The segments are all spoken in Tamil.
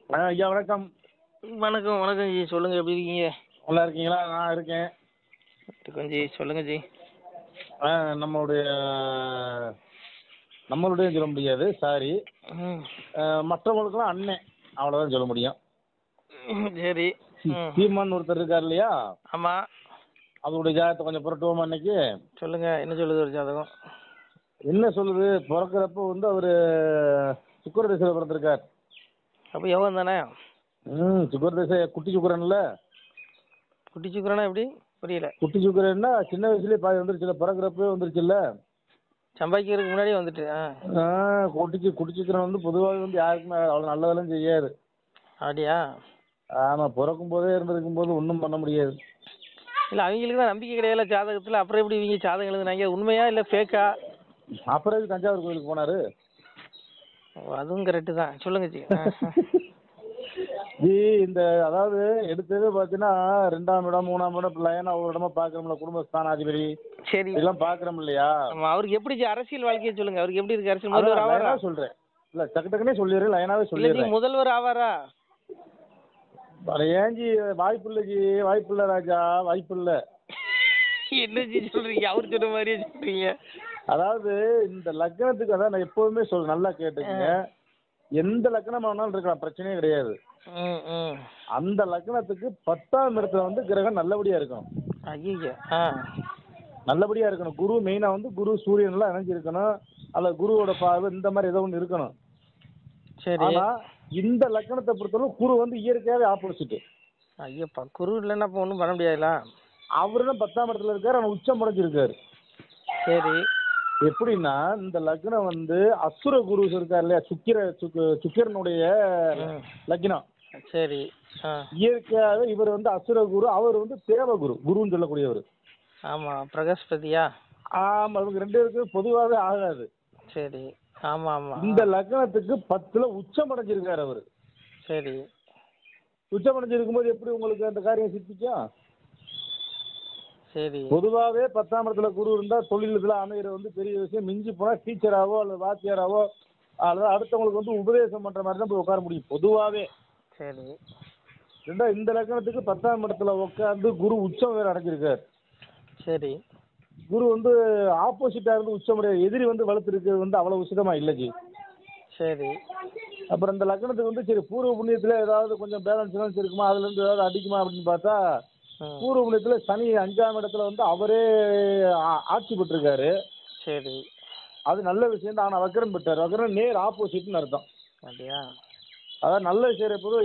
ஆ ஐயா வணக்கம் வணக்கம் வணக்கம் ஜி சொல்லுங்க எப்படி இருக்கீங்க நல்லா இருக்கீங்களா நான் இருக்கேன் இருக்கோம் ஜி சொல்லுங்க ஜி ஆ நம்மளுடைய நம்மளுடைய சொல்ல முடியாது சாரி ம் மற்றவங்களுக்குலாம் அண்ணன் அவ்வளோதான் சொல்ல முடியும் ம், சரி ம் சீமான் ஒருத்தர் இருக்கார் இல்லையா ஆமாம் அவருடைய ஜாதகத்தை கொஞ்சம் புரட்டுவோமா இன்னைக்கு சொல்லுங்க என்ன சொல்லுது ஒரு ஜாதகம் என்ன சொல்லுது பிறக்கிறப்ப வந்து அவர் சுக்கர திசையில் பிறந்திருக்கார் அப்போ யோகம் தானே ம் சுக்கர திசை குட்டி சுக்கரன்ல குட்டி சுக்கரனா எப்படி புரியல குட்டி சுக்கரன்னா சின்ன வயசுலயே பாதி வந்துருச்சுல பிறக்கிறப்பவே வந்துருச்சுல்ல சம்பாதிக்கிறதுக்கு முன்னாடியே வந்துட்டு ஆ ஆ குட்டிச்சு குட்டி சுக்கரன் வந்து பொதுவாக வந்து யாருக்குமே அவ்வளோ நல்லதெல்லாம் செய்யாது அப்படியா ஆமாம் பிறக்கும் போதே இருந்திருக்கும் போது ஒன்றும் பண்ண முடியாது இல்லை அவங்களுக்கு தான் நம்பிக்கை கிடையாது ஜாதகத்தில் அப்புறம் எப்படி இவங்க ஜாதகம் எழுதுனாங்க உண்மையா இல்லை ஃபேக்கா அப்புறம் எதுக்கு தஞ்சாவூர் கோயிலுக்கு போனாரு அதுவும் கரெக்டு தான் சொல்லுங்க ஜி ஆ, ஆ. ஜி இந்த அதாவது எடுத்தது பார்த்தீங்கன்னா ரெண்டாம் இடம் மூணாம் இடம் இப்படி லைனாக ஒரு இடமா பார்க்குறோம்ல குடும்ப ஸ்தானாதிபதி சரி இதெல்லாம் பார்க்குறோம் இல்லையா ஆமா அவருக்கு எப்படி ஜி அரசியல் வாழ்க்கையை சொல்லுங்க அவருக்கு எப்படி இருக்கு அரசியல் அதான் முதல்வர் ஆவாரா லைனாக சொல்கிறேன் இல்லை டக்கு டக்குனே சொல்லிடுறேன் லைனாகவே இல்லை ஜி சொல்லிடுறேன் முதல்வர் ஆவாரா அட ஏன் ஜி வாய்ப்பு இல்லை ஜி வாய்ப்பு இல்லை ராஜா வாய்ப்பு இல்லை என்ன ஜி சொல்றீங்க அவர் சொன்ன மாதிரியே சொல்றீங்க அதாவது இந்த லக்னத்துக்கு அதான் நான் எப்போதுமே சொல் நல்லா கேட்டுக்கங்க எந்த லக்னம் வேணாலும் இருக்கலாம் பிரச்சனையே கிடையாது ம் ம் அந்த லக்னத்துக்கு பத்தாம் இடத்துல வந்து கிரகம் நல்லபடியா இருக்கணும் ஐயோ ஆ நல்லபடியா இருக்கணும் குரு மெயினா வந்து குரு சூரியன்லாம் இணைஞ்சிருக்கணும் அல்ல குருவோட பார்வை இந்த மாதிரி ஏதோ ஒன்று இருக்கணும் சரி ஆனா இந்த லக்னத்தை பொறுத்தவரை குரு வந்து இயற்கையாவே ஆப்போசிட் ஐயப்பா குரு இல்லைன்னா அப்போ ஒன்றும் பண்ண முடியாதுல்ல அவரு தான் பத்தாம் இடத்துல இருக்காரு ஆனா உச்சம் முடைஞ்சிருக்காரு சரி எப்படின்னா இந்த லக்னம் வந்து அசுர குரு இருக்கார் இல்லையா சுக்கிர சுக்கு சுக்கிரனுடைய ம் லக்னம் சரி ஆ இயற்கையாகவே இவர் வந்து அசுர குரு அவர் வந்து தேவகுரு குருன்னு சொல்லக்கூடியவர் ஆமாம் பிரகஸ்பதியா ஆமா இவங்க ரெண்டு பேருக்கும் பொதுவாகவே ஆகாது சரி ஆமாம் ஆமாம் இந்த லக்னத்துக்கு பத்துல உச்சம் அடைஞ்சிருக்காரு அவர் சரி உச்சம் அடைஞ்சிருக்கும் போது எப்படி உங்களுக்கு அந்த காரியம் சித்திச்சா சரி பொதுவாகவே பத்தாம் இடத்துல குரு இருந்தா தொழில் இதுல அமையிறது வந்து பெரிய விஷயம் மிஞ்சி போனா டீச்சராவோ அல்லது வாத்தியாராவோ அல்லது அடுத்தவங்களுக்கு வந்து உபதேசம் பண்ற மாதிரி தான் போய் உட்கார முடியும் பொதுவாகவே சரி ரெண்டா இந்த லக்னத்துக்கு பத்தாம் இடத்துல உட்காந்து குரு உச்சம் வேற அடைஞ்சிருக்காரு சரி குரு வந்து ஆப்போசிட்டா இருந்து உச்சம் அடைய எதிரி வந்து வளர்த்துருக்கிறது வந்து அவ்வளவு உசிதமா இல்லை ஜி சரி அப்புறம் இந்த லக்னத்துக்கு வந்து சரி பூர்வ புண்ணியத்துல ஏதாவது கொஞ்சம் பேலன்ஸ் பேலன்ஸ் இருக்குமா அதுல இருந்து ஏதாவது அடிக்குமா அப்படின்னு பார்த்தா ம் பூர்வ புண்ணியத்துல சனி அஞ்சாம் இடத்துல வந்து அவரே ஆ- ஆட்சி பெற்றிருக்காரு சரி அது நல்ல விஷயம் தான் ஆனா வக்கரன் பெற்றார் வக்கரன் நேர் ஆப்போசிட்னு அர்த்தம் அப்படியா அதாவது நல்ல விஷயம் எப்போது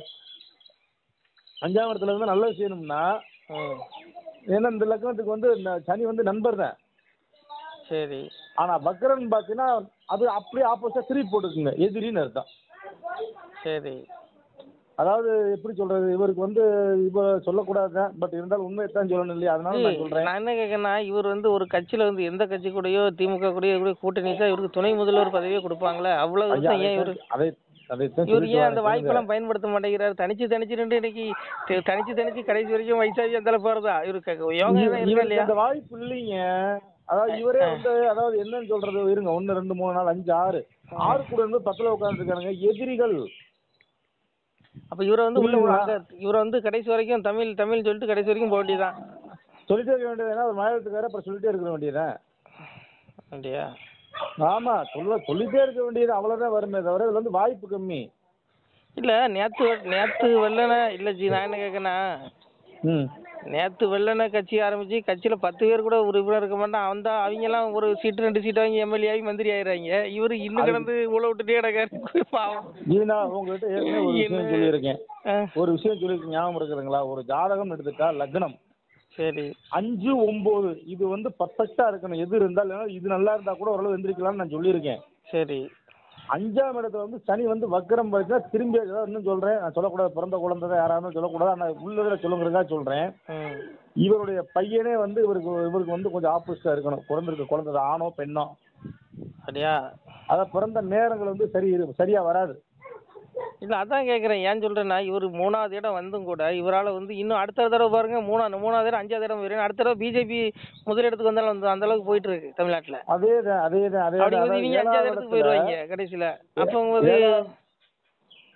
அஞ்சாம் இடத்துல இருந்து நல்ல செய்யணும்னா ம் ஏன்னா இந்த லக்னத்துக்கு வந்து இந்த சனி வந்து நண்பர் தான் சரி ஆனா வக்கரன் பார்த்தீங்கன்னா அது அப்படியே ஆப்போசிட்டா திருப்பி போட்டுக்குங்க எதிரின்னு அர்த்தம் சரி அதாவது எப்படி சொல்றது இவருக்கு வந்து இவ சொல்லக்கூடாது பட் இருந்தாலும் உண்மையை தான் சொல்லணும் இல்லையா அதனால நான் சொல்றேன் நான் என்ன கேட்கறேன்னா இவர் வந்து ஒரு கட்சியில வந்து எந்த கட்சி கூடயோ திமுக கூடயோ கூட கூட்டணி வச்சா இவருக்கு துணை முதல்வர் பதவியே கொடுப்பாங்களே அவ்வளவு ஐயா விஷயம் ஏன் இவரு அதை அதைத்தான் இவர் சொல்லிட்டு ஏன் அந்த வரேன். வாய்ப்பெல்லாம் பயன்படுத்த மாட்டேங்கிறாரு தனிச்சு தனிச்சு நின்று இன்னைக்கு த- தனிச்சு தனிச்சு கடைசி வரைக்கும் வயசாகி அந்த போறதா இவருக்கு யோகா இவ- தான் இருக்கா இவருக்கு இல்லையா அந்த வாய்ப்பு இல்லைங்க அதாவது இவரே வந்து அதாவது என்னன்னு சொல்றது இருங்க ஒன்னு ரெண்டு மூணு நாலு அஞ்சு ஆறு ஆறு கூட இருந்து பத்துல உட்காந்துருக்கானுங்க எதிரிகள் அப்ப இவரை வந்து உள்ள புரியுதா? அங்க இவரை வந்து கடைசி வரைக்கும் தமிழ் தமிழ் சொல்லிட்டு கடைசி வரைக்கும் போக வேண்டியதான் சொல்லிட்டே இருக்க வேண்டியது ஒரு மலையாளத்துக்கார அப்புறம் சொல்லிட்டே இருக்க வேண்டியதுதான் அப்படியா ஆமா சொல்ல சொல்லிட்டே இருக்க வேண்டியது அவ்வளவுதான் வருமே தவிர இதுல வந்து வாய்ப்பு கம்மி இல்ல நேத்து வெ- நேத்து வெள்ளன இல்ல ஜி நான் என்ன கேட்கனா ம் நேத்து வெள்ளன கட்சி ஆரம்பிச்சு கட்சியில பத்து பேர் கூட உறுப்பினர் இருக்க மாட்டான் அவன் தான் அவங்க எல்லாம் ஒரு சீட்டு ரெண்டு சீட் வாங்கி எம்எல்ஏ ஆகி மந்திரி ஆயிடுறாங்க இவரு இன்னும் கிடந்து உள்ள விட்டுட்டே கிடக்காரு பாவம் ஈனா உங்ககிட்ட ஏற்கனவே ஒரு விஷயம் என்ன? சொல்லியிருக்கேன் ஆ, ஒரு விஷயம் சொல்லியிருக்கேன் ஞாபகம் இருக்குதுங்களா ஒரு ஜாதகம் எடுத்துட்டா லக்னம் சரி அஞ்சு ஒன்பது இது வந்து பர்ஃபெக்டா இருக்கணும் எது இருந்தாலும் இது நல்லா இருந்தா கூட ஓரளவு எந்திரிக்கலாம்னு நான் சொல்லியிருக்கேன் சரி அஞ்சாம் இடத்துல வந்து சனி வந்து வக்கரம் போயிடுச்சுன்னா திரும்பி ஏதாவது இன்னும் சொல்றேன் நான் சொல்லக்கூடாது பிறந்த குழந்தை தான் யாராவது சொல்லக்கூடாது ஆனால் உள்ளதில் சொல்லுங்கிறதா சொல்றேன் ம் இவருடைய பையனே வந்து இவருக்கு இவருக்கு வந்து கொஞ்சம் ஆப்போசிட்டா இருக்கணும் பிறந்திருக்க குழந்தை அது ஆணோ பெண்ணோ அப்படியா அதான் பிறந்த நேரங்கள் வந்து சரி இரு- சரியா வராது இல்ல அதான் கேக்குறேன் ஏன் சொல்றேன்னா இவர் மூணாவது இடம் வந்தும் கூட இவரால வந்து இன்னும் அடுத்த தடவை பாருங்க மூணாவது மூணாவது இடம் அஞ்சாவது இடம் வரும் அடுத்த தடவை பிஜேபி முதலிடத்துக்கு வந்தாலும் வந்து அந்த அளவுக்கு போயிட்டு இருக்கு தமிழ்நாட்டுல அதே தான் அதே தான் அதே அப்படி தான் வந்து அதாவது இவங்க அஞ்சாவது ஏழாவது இடத்துக்கு இடத்துல போயிடுவாங்க கடைசியில அப்போ வந்து ஏழாவது-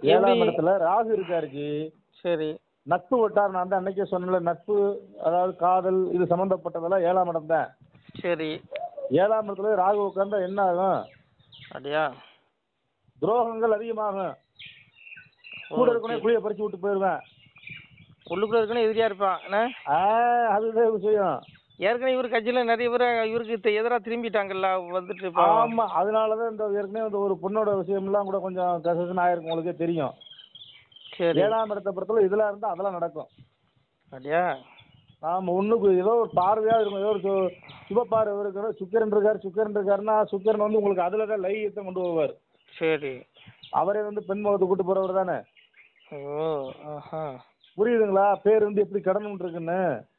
ஏழாம் எப்படி இடத்துல ராகு இருக்காருச்சு சரி நட்பு வட்டார் நான் தான் அன்னைக்கே சொன்னல நட்பு அதாவது காதல் இது சம்பந்தப்பட்டதெல்லாம் ஏழாம் இடம் தான் சரி ஏழாம் இடத்துல ராகு உட்கார்ந்தா என்ன ஆகும் அப்படியா துரோகங்கள் அதிகமாகும் ஓ, கூட இருக்கணும் சரி. குழிய பறிச்சு விட்டு போயிருவேன் உள்ளுக்குள்ள இருக்கணும் எதிரியா இருப்பான் என்ன ஆ அதுதான் விஷயம் ஏற்கனவே இவர் கட்சியில நிறைய பேர் இவருக்கு எதிராக திரும்பிட்டாங்கல்ல வந்துட்டு இப்போ ஆமா அதனாலதான் இந்த ஏற்கனவே இந்த ஒரு பொண்ணோட விஷயம்லாம் கூட கொஞ்சம் கசகசன்னு ஆயிருக்கும் உங்களுக்கே தெரியும் சரி ஏழாம் இடத்தை பொறுத்தவரை இதெல்லாம் இருந்தா அதெல்லாம் நடக்கும் அப்படியா ஆமா ஒண்ணுக்கு ஏதோ ஒரு பார்வையா இருக்கும் ஏதோ ஒரு சு- சுப பார்வை இருக்கிற சுக்கிரன் இருக்காரு சுக்கிரன் இருக்காருன்னா சுக்கிரன் வந்து உங்களுக்கு அதுல தான் லையத்தை கொண்டு வருவார் சரி அவரே வந்து பெண் முகத்தை கூட்டு போறவர் தானே ஓ ஆஹா புரியுதுங்களா பேர் வந்து எப்படி கடன் இருக்குன்னு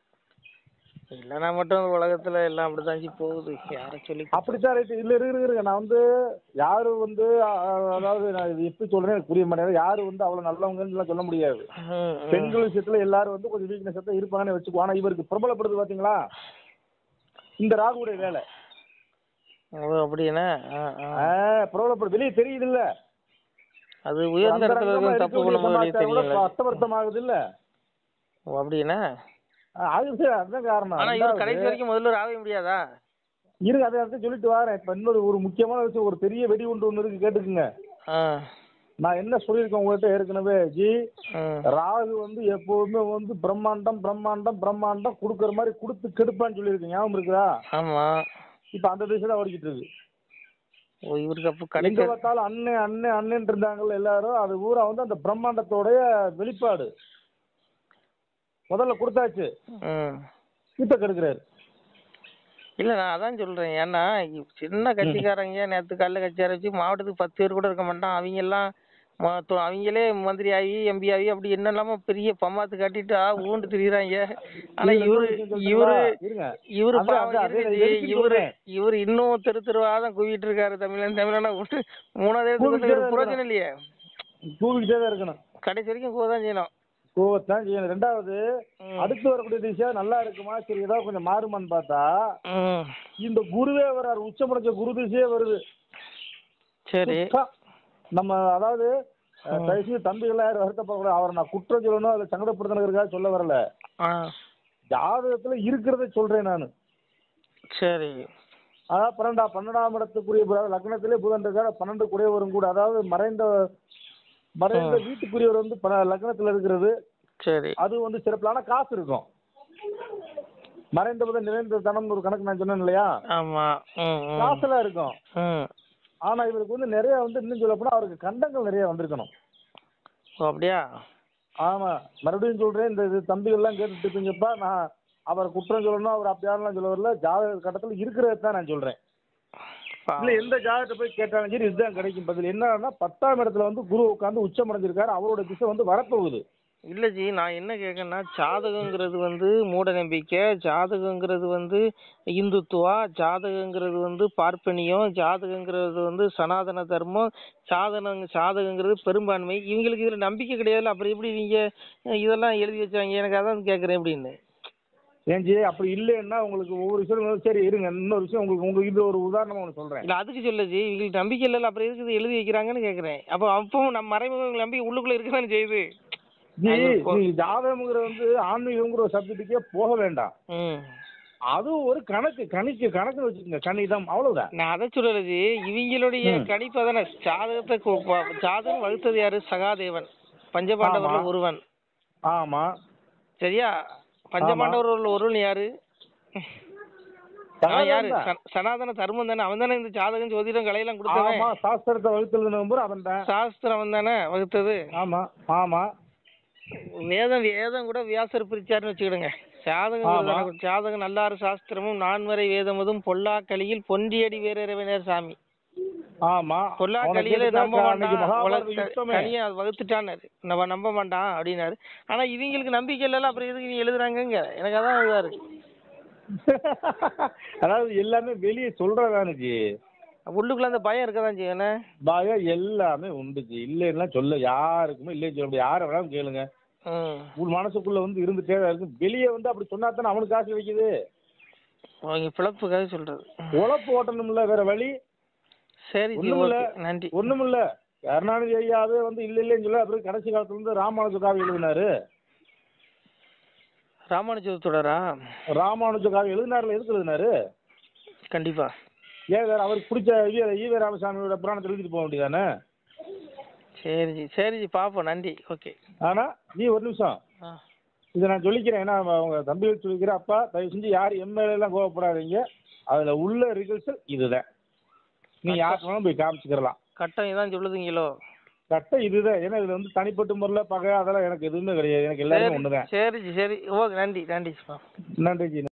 இல்லைனா மட்டும் இந்த உலகத்துல எல்லாம் அப்படிதான் போகுது யாரை சொல்லி அப்படித்தான் ரைட்டு இல்ல இருக்கு இருங்க நான் வந்து யாரு வந்து அ- அதாவது நான் இது எப்படி சொல்றேன் எனக்கு புரிய மாட்டேங்குது யாரு வந்து அவ்வளவு நல்லவங்கன்னு எல்லாம் சொல்ல முடியாது ம், ம். பெண்கள் விஷயத்துல எல்லாரும் வந்து கொஞ்சம் வீக்னஸ் தான் இருப்பாங்கன்னு வச்சுக்கோ ஆனா இவருக்கு பிரபலப்படுது பாத்தீங்களா இந்த ராகுடைய வேலை ஓ அப்படின்னா ஆ ஆ ஆ, பிரபலப்படுது வெளியே தெரியுது இல்ல அது உயர்ந்த இடத்துல அந்தரங்கமா இருக்கும் தப்பு இருக்கக்கூடிய பண்ணும்போது வெளியே சமாச்சாரம் கூட தெரியல அர்த்தவர்த்தம் ஆகுது இல்ல ஓ அப்படின்னா அது சரி, அதுதான் காரணம் ஆனா இவர் ரெண்டாவது, கடைசி வரைக்கும் முதல்வர் ஆகவே முடியாதா இருங்க அதை அடுத்து சொல்லிட்டு வரேன் இப்ப இன்னொரு ஒரு முக்கியமான விஷயம் ஒரு பெரிய வெடிகுண்டு ஒண்ணு இருக்கு கேட்டுக்குங்க ஆ நான் என்ன சொல்லியிருக்கேன் உங்கள்கிட்ட ஏற்கனவே ஜி ம் ராகு வந்து எப்போதுமே வந்து பிரம்மாண்டம் பிரம்மாண்டம் பிரம்மாண்டம் கொடுக்குற மாதிரி கொடுத்து கெடுப்பான்னு சொல்லியிருக்கேன் ஞாபகம் இருக்குதா ஆமா இப்ப அந்த திசை தான் ஓடிக்கிட்டு இருக்கு ஓ இவருக்கு அப்போ எங்க கிடைக்க பார்த்தாலும் அண்ணன் அண்ணன் அண்ணன் இருந்தாங்கல்ல எல்லாரும் அது ஊரா வந்து அந்த பிரம்மாண்டத்தோடைய வெளிப்பாடு முதல்ல கொடுத்தாச்சு ம் இப்ப கெடுக்கிறாரு இல்ல நான் அதான் சொல்றேன் ஏன்னா இ- சின்ன கட்சிக்காரங்க நேத்து காலைல கட்சி ஆரம்பிச்சு மாவட்டத்துக்கு பத்து பேர் கூட இருக்க மாட்டான் அவங்க எல்லாம் ம- தொ- அவங்களே மந்திரி ஆகி எம்பி ஆகி அப்படி என்னெல்லாமோ பெரிய பம்மாத்து கட்டிட்டு ஆ ஊண்டு திரியுறாங்க ஆனா இதுல இவரு இன்னொரு விஷயம் இவரு சொல்லட்டுங்களா? இருங்க இவரு அதான், பாவம் அதான், அதே இருக்குது எதுக்கு இவரு சொல்றேன்? இவரு இன்னும் தெரு தெருவாதான் குவிட்டு இருக்காரு தமிழன் தமிழனா விட்டு மூணாவது இடத்துக்கு வந்து கூவிட்டே ஒரு தான் புரோஜனம் இல்லையே கூவிக்கிட்டே தான் இருக்கணும் கடைசி வரைக்கும் கூவதான் செய்யணும் கோவத்தான் செய்யணும் ரெண்டாவது ம். அடுத்து வரக்கூடிய திசை நல்லா இருக்குமா சரி ஏதாவது கொஞ்சம் மாறுமான்னு பார்த்தா ம் இந்த குருவே வராரு உச்சமடைஞ்ச குரு திசையே வருது சரி சுத்தா. நம்ம அதாவது அஹ், தயவுசெய்து தம்பிகள்லாம் யாரும் வருத்தப்படக்கூடாது அவரை நான் குற்றம் சொல்லணும் அதை சங்கடப்படுத்தணுங்கிறதுக்காக சொல்ல வரல ஆ ஜாதகத்துல இருக்கிறத சொல்றேன் நான் சரி அதாவது பன்னெண்டா பன்னெண்டாம் இடத்துக்குரிய புதன், லக்னத்திலே புதன் இருக்காரு பன்னெண்டு குடையவரும் கூட அதாவது மறைந்த மறைந்த வீட்டுக்குரியவர் வந்து ப- லக்னத்துல இருக்கிறது சரி அது வந்து சிறப்பு ஆனா காசு இருக்கும் மறைந்த புதன் நிறைந்த தனம்னு ஒரு கணக்கு நான் சொன்னேன் இல்லையா ஆமா ம் ம் காசுலாம் இருக்கும் ம் ஆனா இவருக்கு வந்து நிறைய வந்து இன்னும் சொல்ல போனா அவருக்கு கண்டங்கள் நிறைய வந்திருக்கணும் ஓ அப்படியா ஆமா மறுபடியும் சொல்றேன் இந்த இது தம்பிகள்லாம் கேட்டுட்டு இருப்பீங்கப்பா நான் அவரை குற்றம் சொல்லணும் அவர் அப்படியாரெல்லாம் சொல்ல வரல ஜாதக கட்டத்துல இருக்கிறத தான் நான் சொல்றேன் இல்ல எந்த ஜாதகத்தை போய் கேட்டாலும் சரி இதுதான் கிடைக்கும் பதில் என்னன்னா பத்தாம் இடத்துல வந்து குரு உட்கார்ந்து உச்சம் அடைஞ்சிருக்காரு அவரோட திசை வந்து வரப்போகுது இல்ல ஜி நான் என்ன கேட்கறேன்னா ஜாதகங்கிறது வந்து மூட நம்பிக்கை ஜாதகங்கிறது வந்து இந்துத்துவா ஜாதகங்கிறது வந்து பார்ப்பனியம் ஜாதகங்கிறது வந்து சனாதன தர்மம் சாதனம் ஜாதகங்கிறது பெரும்பான்மை இவங்களுக்கு இதுல நம்பிக்கை கிடையாதுல்ல அப்புறம் எப்படி நீங்க அஹ், இதெல்லாம் எழுதி வச்சாங்க எனக்கு அதான் கேட்கறேன் அப்படின்னு ஏஞ்சி அப்படி இல்லைன்னா உங்களுக்கு ஒவ்வொரு விஷயம் சரி இருங்க இன்னொரு விஷயம் உங்களுக்கு உங்களுக்கு இது ஒரு உதாரணமா ஒன்று சொல்றேன் இல்ல அதுக்கு சொல்ல ஜி இவங்களுக்கு நம்பிக்கை இல்லைல்ல அப்புறம் எதுக்கு இது எழுதி வைக்கிறாங்கன்னு கேட்கறேன் அப்போ அப்பவும் நம்ம மறைமுக நம்பிக்கை உள்ளுக்குள்ள இருக்கதானே செய்யுது நீ அது ஒரு- நீ ஜாதகம்ங்கிற வந்து ஆன்மீகம்ங்கிற ஒரு சப்ஜெக்ட்டுக்கே போக வேண்டாம் ம் அது ஒரு கணக்கு கணிக்கு கணக்கு வச்சுக்கோங்க கணிதம் அவ்வளவுதான் நான் அதை சொல்லல ஜி இவங்களுடைய ம். கணிப்பு தானே ஜாதகத்தை கு- ப- ஜாதகம் வகுத்தது யாரு சகாதேவன் பஞ்சபாண்டவர்ல ஆமா. ஒருவன் ஆமா சரியா பஞ்சபாண்டவர்கள் ஒருவன் யாரு அவன் யாரு சகாதேவன் தான். சன- சனாதன தர்மம் தானே அவன் தானே இந்த ஜாதகம் ஜோதிடம் கலையெல்லாம் கொடுத்தவன் ஆமா சாஸ்திரத்தை வகுத்தல் நம்பர் அவன் தான் சாஸ்திரம் அவன் தானே வகுத்தது ஆமா ஆமா வேதம் வேதம் கூட வியாசர் பிரிச்சாருன்னு வச்சுக்கிடுங்க ஜாதகம் ஆமா. தானே. ஜாதகம் நல்லாறு சாஸ்திரமும் நான்மறை வேதமதும் பொல்லா கலியில் பொன்றியடி வேறறிவினர் சாமி ஆமா பொல்லா அவனை கலியில கேட்டுட்டா நம்ப அன்னைக்கு மாட்டான் மகாபாரத உலக யுத்தமே. கலியை அது வகுத்துட்டான்னாரு நம்ம நம்ப மாட்டான் அப்படின்னாரு ஆனா இவங்களுக்கு நம்பிக்கை இல்லைல்ல அப்புறம் எதுக்கு நீ எழுதுறாங்கங்க எனக்கு அதான் இதா இருக்கு அதாவது எல்லாமே வெளியே சொல்றதானுச்சு உள்ளுக்குள்ள அந்த பயம் இருக்கதான் செய்யணும் பயம் எல்லாமே உண்டுச்சு இல்லைன்னா சொல்ல யாருக்குமே இல்லைன்னு சொல்ல முடியாது யாரை வேணாலும் கேளுங்க ம் உன் மனசுக்குள்ள வந்து இருந்துட்டே தான் இருக்கு வெளியே வந்து அப்படி சொன்னா தானே அவனுக்கு காசு கிடைக்குது அவங்க பிழப்புக்காக சொல்றது உழப்பு ஓட்டணும்ல வேற வழி சரி ஜி ஒண்ணுமில்ல. ஓகே நன்றி ஒண்ணுமில்ல கருணாநிதி ஐயாவே வந்து இல்ல இல்லைன்னு சொல்ல அப்புறம் கடைசி காலத்துல இருந்து ராமானுஜ காவியம் எழுதினாரு ராமானுஜ தொடரா ராமானுஜ காவியம் எழுதினார்ல எதுக்கு எழுதினாரு கண்டிப்பா ஏன் வேற அவருக்கு பிடிச்ச ஈவே ஈவே ராமசாமியோட புராணத்தை எழுதிட்டு போக வேண்டியதானே சரி ஜி சரி ஜி பார்ப்போம் நன்றி ஓகே ஆனா நீ ஒரு நிமிஷம் ஆ இதை நான் சொல்லிக்கிறேன் ஏன்னா அவங்க தம்பிகள் சொல்லிக்கிற அப்பா தயவு செஞ்சு யார் எம்எல்ஏ எல்லாம் கோவப்படாதீங்க அதுல உள்ள ரிகல்சல் இதுதான் நீ யாருக்கு வேணாலும் போய் காமிச்சுக்கிறலாம் கட்டம் இதான் சொல்லுதுங்களோ கரெக்டாக இதுதான் ஏன்னா இதுல வந்து தனிப்பட்ட முறையில் பகை அதெல்லாம் எனக்கு எதுவுமே கிடையாது எனக்கு எல்லாருமே சரி ஒன்று தான் சரி ஜி சரி ஓகே நன்றி நன்றி நன்றி ஜி